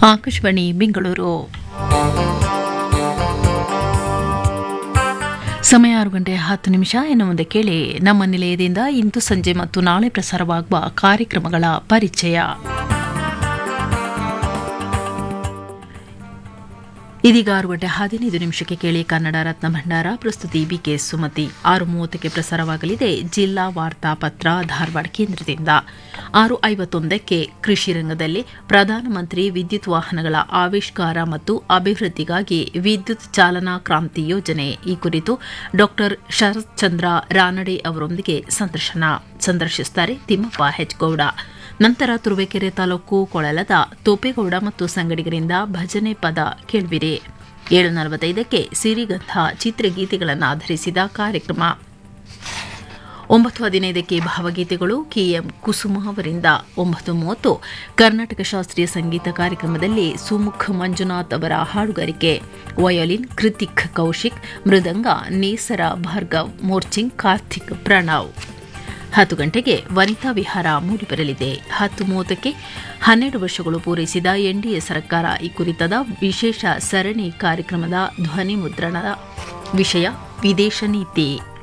ಆಕಾಶವಾಣಿ ಬೆಂಗಳೂರು ಸಮಯ ಆರು ಗಂಟೆ ಹತ್ತು ನಿಮಿಷ ಇನ್ನು ಮುಂದೆ ಕೇಳಿ ನಮ್ಮ ನಿಲಯದಿಂದ ಇಂದು ಸಂಜೆ ಮತ್ತು ನಾಳೆ ಪ್ರಸಾರವಾಗುವ ಕಾರ್ಯಕ್ರಮಗಳ ಪರಿಚಯ ಇದೀಗ ಆರು ಗಂಟೆ ಹದಿನೈದು ನಿಮಿಷಕ್ಕೆ ಕೇಳಿ ಕನ್ನಡ ರತ್ನ ಭಂಡಾರ ಪ್ರಸ್ತುತಿ ಬಿಕೆ ಸುಮತಿ ಆರು ಮೂವತ್ತಕ್ಕೆ ಪ್ರಸಾರವಾಗಲಿದೆ ಜಿಲ್ಲಾ ವಾರ್ತಾ ಪತ್ರ ಧಾರವಾಡ ಕೇಂದ್ರದಿಂದ ಆರು ಐವತ್ತೊಂದಕ್ಕೆ ಕೃಷಿ ರಂಗದಲ್ಲಿ ಪ್ರಧಾನಮಂತ್ರಿ ವಿದ್ಯುತ್ ವಾಹನಗಳ ಆವಿಷ್ಕಾರ ಮತ್ತು ಅಭಿವೃದ್ಧಿಗಾಗಿ ವಿದ್ಯುತ್ ಚಾಲನಾ ಕ್ರಾಂತಿ ಯೋಜನೆ ಈ ಕುರಿತು ಡಾಕ್ಟರ್ ಶರತ್ ಚಂದ್ರ ರಾನಡೆ ಅವರೊಂದಿಗೆ ಸಂದರ್ಶನ ಸಂದರ್ಶಿಸುತ್ತಾರೆ ತಿಮ್ಮಪ್ಪ ಹೆಚ್ಗೌಡ ನಂತರ ತುರುವೇಕೆರೆ ತಾಲೂಕು ಕೊಳಲದ ತೋಪೇಗೌಡ ಮತ್ತು ಸಂಗಡಿಗರಿಂದ ಭಜನೆ ಪದ ಕೇಳುವಿರಿ ಏಳು ನಲವತ್ತೈದಕ್ಕೆ ಸಿರಿಗಂಧ ಚಿತ್ರಗೀತೆಗಳನ್ನು ಆಧರಿಸಿದ ಕಾರ್ಯಕ್ರಮ ಒಂಬತ್ತು ಹದಿನೈದಕ್ಕೆ ಭಾವಗೀತೆಗಳು ಕೆಎಂ ಕುಸುಮ ಅವರಿಂದ ಒಂಬತ್ತು ಮೂವತ್ತು ಕರ್ನಾಟಕ ಶಾಸ್ತ್ರೀಯ ಸಂಗೀತ ಕಾರ್ಯಕ್ರಮದಲ್ಲಿ ಸುಮುಖ್ ಮಂಜುನಾಥ್ ಅವರ ಹಾಡುಗಾರಿಕೆ ವಯೋಲಿನ್ ಕೃತಿಕ್ ಕೌಶಿಕ್ ಮೃದಂಗ ನೇಸರ ಭಾರ್ಗವ್ ಮೋರ್ಚಿಂಗ್ ಕಾರ್ತಿಕ್ ಪ್ರಣವ್ ಹತ್ತು ಗಂಟೆಗೆ ವನಿತಾ ವಿಹಾರ ಮೂಡಿಬರಲಿದೆ ಹತ್ತು ಮೂವತ್ತಕ್ಕೆ ಹನ್ನೆರಡು ವರ್ಷಗಳು ಪೂರೈಸಿದ ಎನ್ಡಿಎ ಸರ್ಕಾರ ಈ ಕುರಿತಾದ ವಿಶೇಷ ಸರಣಿ ಕಾರ್ಯಕ್ರಮದ ಧ್ವನಿ ಮುದ್ರಣದ ವಿಷಯ ವಿದೇಶ ನೀತಿ